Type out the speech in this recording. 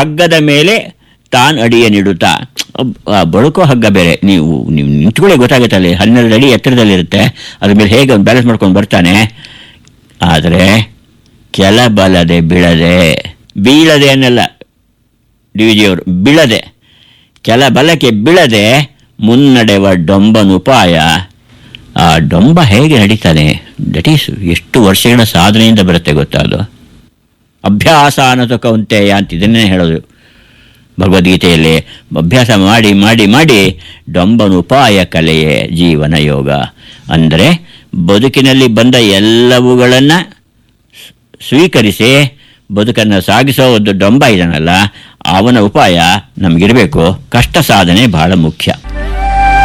ಹಗ್ಗದ ಮೇಲೆ ತಾನು ಅಡಿಯ ನಿಡುತ್ತಾ ಅಬ್- ಆ ಬಳುಕೋ ಹಗ್ಗ ಬೇರೆ ನೀವು ನೀವು ನಿಂತ್ಕೊಳ್ಳಿ ಗೊತ್ತಾಗುತ್ತೆ ಅಲ್ಲಿ ಹನ್ನೆರಡು ಅಡಿ ಎತ್ತರದಲ್ಲಿರುತ್ತೆ ಅದ್ರ ಮೇಲೆ ಹೇಗೆ ಅವ್ನು ಬ್ಯಾಲೆನ್ಸ್ ಮಾಡ್ಕೊಂಡು ಬರ್ತಾನೆ ಆದರೆ ಕೆಲ ಬಲದೆ ಬೀಳದೆ ಬೀಳದೆ ಅನ್ನಲ್ಲ ಡಿ ವಿ ಜಿಯವರು ಬೀಳದೆ ಕೆಲ ಬಲಕ್ಕೆ ಬೀಳದೆ ಮುನ್ನಡೆವ ಡೊಂಬನ ಉಪಾಯ ಆ ಡೊಂಬ ಹೇಗೆ ನಡೀತಾನೆ ದಟ್ ಈಸ್ ಎಷ್ಟು ವರ್ಷಗಳ ಸಾಧನೆಯಿಂದ ಬರುತ್ತೆ ಗೊತ್ತಾ ಅದು ಅಭ್ಯಾಸ ಅನ್ನೋದು ಕೌಂತೆಯ ಅಂತ ಇದನ್ನೇ ಹೇಳೋದು ಭಗವದ್ಗೀತೆಯಲ್ಲಿ ಅಭ್ಯಾಸ ಮಾಡಿ ಮಾಡಿ ಮಾಡಿ ಡೊಂಬನ ಉಪಾಯ ಕಲೆಯೇ ಜೀವನ ಯೋಗ ಅಂದರೆ ಬದುಕಿನಲ್ಲಿ ಬಂದ ಎಲ್ಲವುಗಳನ್ನು ಸ್ವೀಕರಿಸಿ ಬದುಕನ್ನು ಸಾಗಿಸೋ ಒಂದು ಡೊಂಬ ಇದನ್ನಲ್ಲ ಅವನ ಉಪಾಯ ನಮಗಿರಬೇಕು ಕಷ್ಟ ಸಾಧನೆ ಬಹಳ ಮುಖ್ಯ